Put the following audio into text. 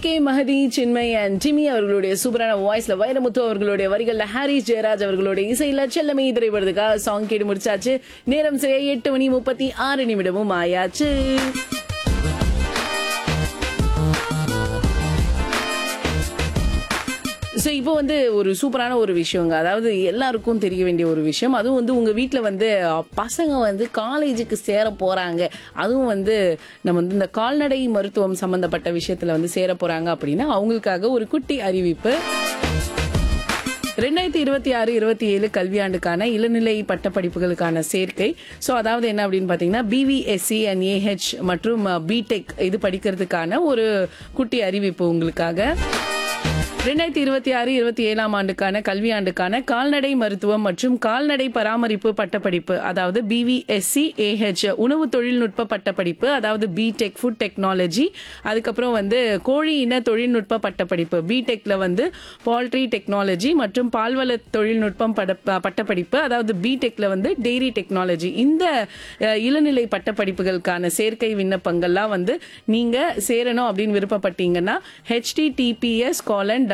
K Mahathi Chinmayi and ஜிமி அவர்களுடைய சூப்பரான வாய்ஸ்ல வைரமுத்து அவர்களுடைய வரிகள்ல ஹாரிஸ் ஜெயராஜ் அவர்களுடைய இசையில செல்லமே திரைப்படத்துக்காக சாங் கேட்டு முடிச்சாச்சு நேரம் சரியா எட்டு மணி முப்பத்தி ஆறு நிமிடமும் ஆயாச்சு ஸோ இப்போ வந்து ஒரு சூப்பரான ஒரு விஷயங்க அதாவது எல்லாருக்கும் தெரிய வேண்டிய ஒரு விஷயம் அதுவும் வந்து உங்கள் வீட்டில் வந்து அஹ், பசங்க வந்து காலேஜுக்கு சேர போகிறாங்க அதுவும் வந்து நம்ம வந்து இந்த கால்நடை மருத்துவம் சம்மந்தப்பட்ட விஷயத்தில் வந்து சேர போகிறாங்க அப்படின்னா அவங்களுக்காக ஒரு குட்டி அறிவிப்பு ரெண்டாயிரத்தி இருபத்தி ஆறு இருபத்தி ஏழு கல்வியாண்டுக்கான இளநிலை பட்டப்படிப்புகளுக்கான சேர்க்கை ஸோ அதாவது என்ன அப்படின்னு பார்த்தீங்கன்னா பிவிஎஸ்சி அண்ட் ஏஹெச் மற்றும் பிடெக் இது படிக்கிறதுக்கான ஒரு குட்டி அறிவிப்பு உங்களுக்காக ரெண்டாயிரத்தி இருபத்தி ஆறு இருபத்தி ஏழாம் ஆண்டுக்கான கல்வியாண்டுக்கான கால்நடை மருத்துவம் மற்றும் கால்நடை பராமரிப்பு பட்டப்படிப்பு அதாவது பிவிஎஸ்சி ஏஹெச் உணவு தொழில்நுட்ப பட்டப்படிப்பு அதாவது பிடெக் ஃபுட் டெக்னாலஜி அதுக்கப்புறம் வந்து கோழி இன தொழில்நுட்ப பட்டப்படிப்பு பிடெக்ல வந்து பால்ட்ரி டெக்னாலஜி மற்றும் பால்வள தொழில்நுட்பம் பட பட்டப்படிப்பு அதாவது பிடெக்ல வந்து டெய்ரி டெக்னாலஜி இந்த அஹ், இளநிலை பட்டப்படிப்புகளுக்கான சேர்க்கை விண்ணப்பங்கள்லாம் வந்து நீங்க சேரணும் அப்படின்னு விருப்பப்பட்டீங்கன்னா ஹெச்டிடிபிஎஸ் காலன்